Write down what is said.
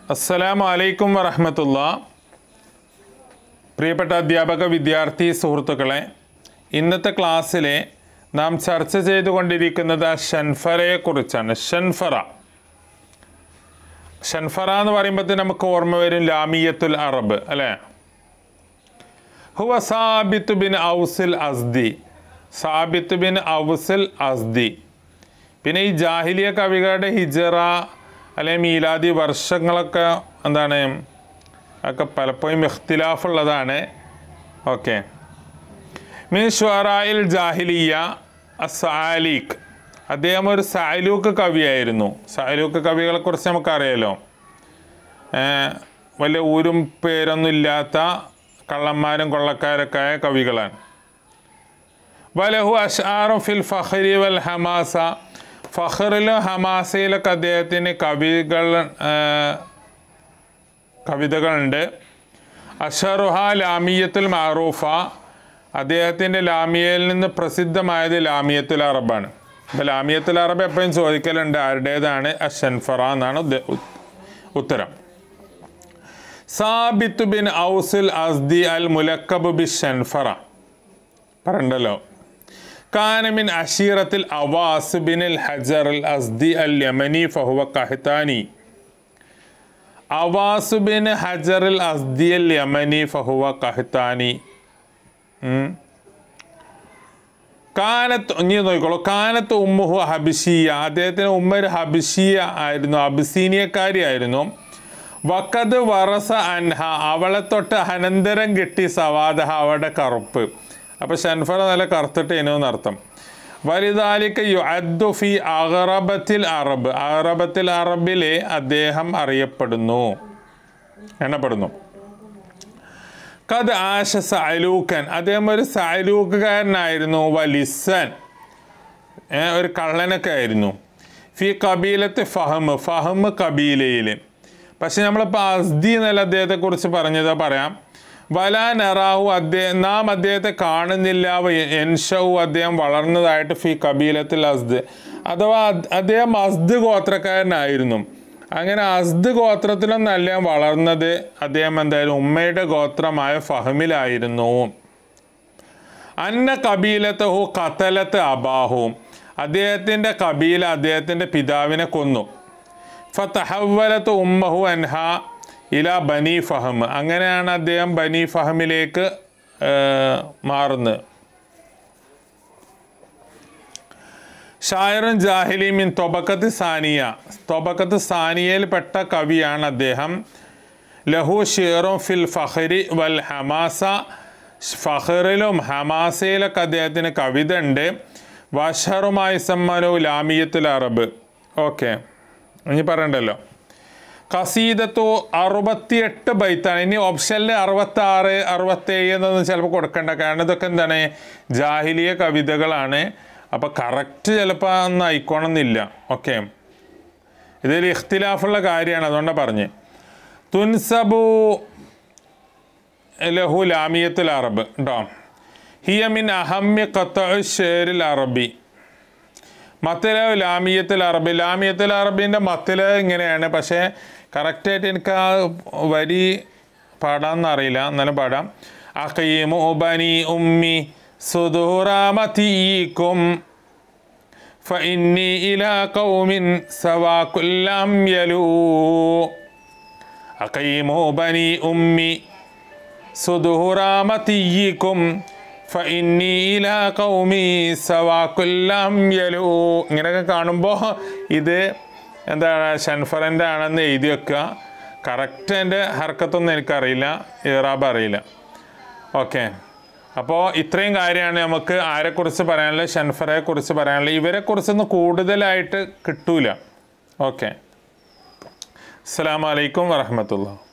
അസ്സലാമു അലൈക്കും വറഹമത്തുള്ള പ്രിയപ്പെട്ട അധ്യാപക വിദ്യാർത്ഥി സുഹൃത്തുക്കളെ ഇന്നത്തെ ക്ലാസ്സിലെ നാം ചർച്ച ചെയ്തുകൊണ്ടിരിക്കുന്നത് ഷൻഫറയെക്കുറിച്ചാണ് ഷൻഫറ ഷൻഫറ എന്ന് പറയുമ്പോൾ നമുക്ക് ഓർമ്മ വരും ലാമിയത്തുൽ അറബ് അല്ലേ ഹുവ സാബിത്ത് ബിൻ ഔസിൽ അസ്ദി സാബിത്ത് ബിൻ ഔസിൽ അസ്ദി പിന്നെ ഈ ജാഹിലിയ കവികളുടെ ഹിജറ അല്ലെങ്കിൽ മീലാദി വർഷങ്ങളൊക്കെ എന്താണ് ഒക്കെ പലപ്പോഴും ഇഖ്തിലാഫ് ഉള്ളതാണ് ഓക്കെ മീൻ ഷുറായിൽ ജാഹിലിയ അസാലിഖ് അദ്ദേഹം ഒരു സാലൂക്ക് കവിയായിരുന്നു സാലൂക്ക് കവികളെ കുറിച്ച് നമുക്കറിയാലോ ഏർ വലിയ ഊരും പേരൊന്നും ഇല്ലാത്ത കള്ളന്മാരും കൊള്ളക്കാരൊക്കെ ആയ കവികളാണ് വലഹു അഷാറും ഫിൽ ഫഹരി വൽ ഹമാസ ഫഹറിലും ഹമാസയിലൊക്കെ അദ്ദേഹത്തിന് കവികൾ ഏർ, കവിതകളുണ്ട് അഷറുഹ ലാമിയത്തുൽ മാറൂഫ അദ്ദേഹത്തിൻ്റെ ലാമിയയിൽ നിന്ന് പ്രസിദ്ധമായത് ലാമിയത്തുൽ അറബാണ് അപ്പോൾ ലാമിയത്തുൽ അറബ് എപ്പോഴും ചോദിക്കലുണ്ട് ആരുടേതാണ് അഷൻഫറ എന്നാണ് ഉദ്ദ- ഉ- ഉത്തരം സാബിത്ത് ബിൻ ഔസുൽ അസ്ദി അൽ മുലക്കബ് ബി ഷൻഫറ പറയണ്ടല്ലോ കാനമിൻ അഷീറത്തിൽ അവാസ് ബിൻ അൽ ഹജർ അൽ അസ്ദി അൽ യമനി ഫഹുവ കഹ്താനി അവാസ് ബിൻ ഹജർ അൽ അസ്ദി അൽ യമനി ഫഹുവ കഹ്താനി ഉം. കാനത്ത് ഇനി നോക്കിക്കോളൂ കാനത്ത് ഉമ്മുഹു ഹബിഷിയ അദ്ദേഹത്തിന് ഉമ്മ ഒരു ഹബിഷിയ ആയിരുന്നു അബിസീനിയക്കാരി ആയിരുന്നു വക്കത് വറസ അൻഹ അവളെ തൊട്ട് അനന്തരം കിട്ടി സവാദഹ അവളുടെ കറുപ്പ് അപ്പോൾ ഷൻഫറ നല്ല കറുത്തിട്ടേനു എന്നർത്ഥം വലുതാലിക്ക് യുഅദ്ദു ഫി അറബത്തിൽ അറബ് അറബത്തിൽ അറബിലെ അദ്ദേഹം അറിയപ്പെടുന്നു എണ്ണപ്പെടുന്നു കത് ആശ സഅലൂക്കൻ അദ്ദേഹം ഒരു സഅലൂക്കുകാരനായിരുന്നു വലിസൻ ഏ, ഒരു കള്ളനൊക്കെ ആയിരുന്നു ഫി കബീലത്ത് ഫഹമ് ഫഹമ് കബീലയിൽ പക്ഷെ നമ്മളിപ്പോൾ അസ്ദി എന്നല്ല അദ്ദേഹത്തെക്കുറിച്ച് പറഞ്ഞത് പറയാം വല നറാഹു അദ്ദേഹം നാം അദ്ദേഹത്തെ കാണുന്നില്ല വ എൻഷവു അദ്ദേഹം വളർന്നതായിട്ട് ഫി കബീലത്തിൽ അസ്ദ് അഥവാ അദ്- അദ്ദേഹം അസ്ദ് ഗോത്രക്കാരനായിരുന്നു അങ്ങനെ അസ്ദ് ഗോത്രത്തിലൊന്നല്ല വളർന്നത് അദ്ദേഹം എന്തായാലും ഉമ്മയുടെ ഗോത്രമായ ഫഹമിലായിരുന്നു അന്ന കബീലത്തഹു കത്തലത്ത് അബാഹു അദ്ദേഹത്തിൻ്റെ കബീല അദ്ദേഹത്തിൻ്റെ പിതാവിനെ കൊന്നു ഫതഹവലത്ത് ഉമ്മഹു അൻഹ ഇല ബനി ഫഹം അങ്ങനെയാണ് അദ്ദേഹം ബനി ഫഹമിലേക്ക് ഏർ, മാറുന്നത് ഷായറും ജാഹിലി മിൻ തൊബക്കത്ത് സാനിയ തൊബക്കത്ത് സാനിയയിൽപ്പെട്ട കവിയാണ് അദ്ദേഹം ലഹു ഷീറും ഫിൽ ഫഹരി വൽ ഹമാസ ഫഹറിലും ഹമാസയിലൊക്കെ അദ്ദേഹത്തിന് കവിത ഉണ്ട് വഷറുമായി സമ്മനു ലാമിയത്തുൽ അറബ് ഓക്കെ ഇനി പറയണ്ടല്ലോ കസീദത്തു അറുപത്തിയെട്ട് ബൈത്താണ് ഇനി ഓപ്ഷനിൽ അറുപത്തി ആറ് അറുപത്തേഴ് എന്നൊന്നും ചിലപ്പോൾ കൊടുക്കണ്ട കാരണം ഇതൊക്കെ എന്താണ് ജാഹിലിയ കവിതകളാണ് അപ്പോൾ കറക്റ്റ് ചിലപ്പോൾ ഒന്നും ആയിക്കോണമെന്നില്ല ഓക്കെ ഇതിൽ ഇഖ്തിലാഫുള്ള കാര്യമാണ് അതുകൊണ്ടാണ് പറഞ്ഞ് തുൻസബു ലഹു ലാമിയത്തുൽ അറബ് കേട്ടോ ഹിയ മിൻ അഹമ്യ ഖത്തഉ ഷേരിൽ അറബി മത്തില ലാമിയത്തുൽ അറബി ലാമിയത്തുൽ അറബിൻ്റെ മത്തില ഇങ്ങനെയാണ് പക്ഷേ കറക്റ്റായിട്ട് എനിക്ക് ആ വരി പാടാമെന്ന് അറിയില്ല എന്നാലും പാടാം അഖീമു ബനി ഉമ്മി സുദൂറാമതീക്കും فإني إلى قوم سوا كل يلو أقيموا بني أمي സുദൂറാമതീയിക്കും ഫഇന്നി ഇലാ ഖൗമി സവാക്കുല്ലാം യലൂ ഇങ്ങനെയൊക്കെ കാണുമ്പോൾ ഇത് എന്താണ് ഷൻഫറിൻ്റെ ആണെന്ന് എഴുതി വെക്കുക കറക്റ്റ് എൻ്റെ ഹർക്കത്തൊന്നും എനിക്കറിയില്ല ഇറാബ് അറിയില്ല ഓക്കെ അപ്പോൾ ഇത്രയും കാര്യമാണ് നമുക്ക് ആരെക്കുറിച്ച് പറയാനുള്ളത് ഷൻഫറെ കുറിച്ച് പറയാനുള്ളത് ഇവരെക്കുറിച്ചൊന്നും കൂടുതലായിട്ട് കിട്ടൂല ഓക്കെ അസ്സാം വലൈക്കും വറഹമത്തുള്ള